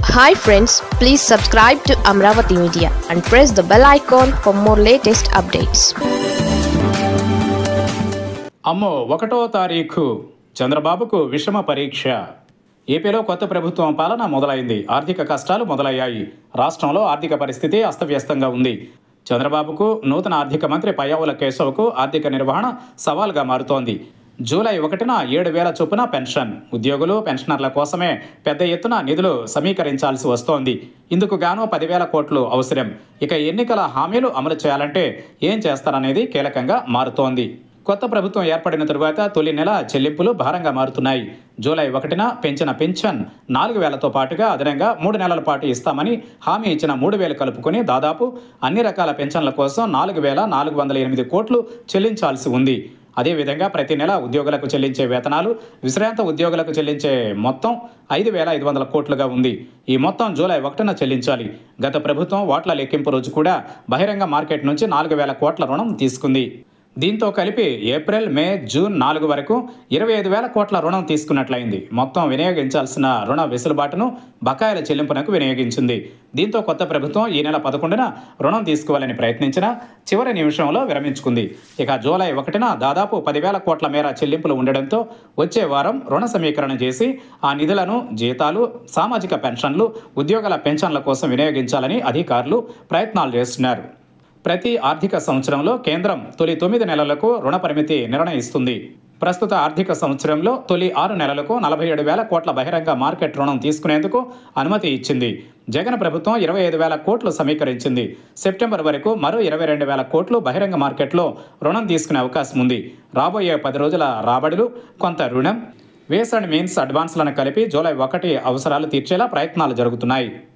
hi friends please subscribe to Amaravati media and press the bell icon for more latest updates అమ్మో ఒకటో తారీఖు చంద్రబాబుకు విషమ పరీక్ష ఏపీలో కొత్త ప్రభుత్వం పాలన మొదలైంది ఆర్థిక కష్టాలు మొదలయ్యాయి రాష్ట్రంలో ఆర్థిక పరిస్థితి అస్తవ్యస్తంగా ఉంది చంద్రబాబుకు నూతన ఆర్థిక మంత్రి పయ్యావుల కేశవ్కు ఆర్థిక నిర్వహణ సవాల్గా మారుతోంది జూలై ఒకటిన ఏడు వేల చొప్పున పెన్షన్ ఉద్యోగులు పెన్షనర్ల కోసమే పెద్ద ఎత్తున నిధులు సమీకరించాల్సి వస్తోంది ఇందుకు గాను పదివేల కోట్లు అవసరం ఇక ఎన్నికల హామీలు అమలు చేయాలంటే ఏం చేస్తారనేది కీలకంగా మారుతోంది కొత్త ప్రభుత్వం ఏర్పడిన తరువాత తొలి నెల చెల్లింపులు భారంగా మారుతున్నాయి జూలై ఒకటిన పెంచిన పెన్షన్ నాలుగు వేలతో పాటుగా అదనంగా మూడు నెలల పాటు ఇస్తామని హామీ ఇచ్చిన మూడు వేలు కలుపుకొని దాదాపు అన్ని రకాల పెన్షన్ల కోసం నాలుగు వేల నాలుగు వందల ఎనిమిది కోట్లు చెల్లించాల్సి ఉంది అదేవిధంగా ప్రతి నెల ఉద్యోగులకు చెల్లించే వేతనాలు విశ్రాంత ఉద్యోగులకు చెల్లించే మొత్తం ఐదు వేల ఐదు వందల కోట్లుగా ఉంది ఈ మొత్తం జూలై ఒకటిన చెల్లించాలి గత ప్రభుత్వం ఓట్ల లెక్కింపు రోజు కూడా బహిరంగ మార్కెట్ నుంచి నాలుగు వేల కోట్ల రుణం తీసుకుంది దీంతో కలిపి ఏప్రిల్ మే జూన్ నాలుగు వరకు ఇరవై ఐదు వేల కోట్ల రుణం తీసుకున్నట్లయింది మొత్తం వినియోగించాల్సిన రుణ వెసులుబాటును బకాయిల చెల్లింపునకు వినియోగించింది దీంతో కొత్త ప్రభుత్వం ఈ నెల పదకొండున రుణం తీసుకోవాలని ప్రయత్నించినా చివరి నిమిషంలో విరమించుకుంది ఇక జూలై ఒకటిన దాదాపు పదివేల కోట్ల మేర చెల్లింపులు ఉండడంతో వచ్చే వారం రుణ సమీకరణ చేసి ఆ నిధులను జీతాలు సామాజిక పెన్షన్లు ఉద్యోగుల పెన్షన్ల కోసం వినియోగించాలని అధికారులు ప్రయత్నాలు చేస్తున్నారు ప్రతి ఆర్థిక సంవత్సరంలో కేంద్రం తొలి తొమ్మిది నెలలకు రుణ పరిమితి నిర్ణయిస్తుంది ప్రస్తుత ఆర్థిక సంవత్సరంలో తొలి ఆరు నెలలకు నలభై ఏడు వేల కోట్ల బహిరంగ మార్కెట్ రుణం తీసుకునేందుకు అనుమతి ఇచ్చింది జగన్ ప్రభుత్వం ఇరవై ఐదు వేల కోట్లు సమీకరించింది సెప్టెంబర్ వరకు మరో ఇరవై రెండు వేల కోట్లు బహిరంగ మార్కెట్లో రుణం తీసుకునే అవకాశం ఉంది రాబోయే పది రోజుల రాబడులు కొంత రుణం వేస్ అండ్ మీన్స్ అడ్వాన్స్లను కలిపి జూలై ఒకటి అవసరాలు తీర్చేలా ప్రయత్నాలు జరుగుతున్నాయి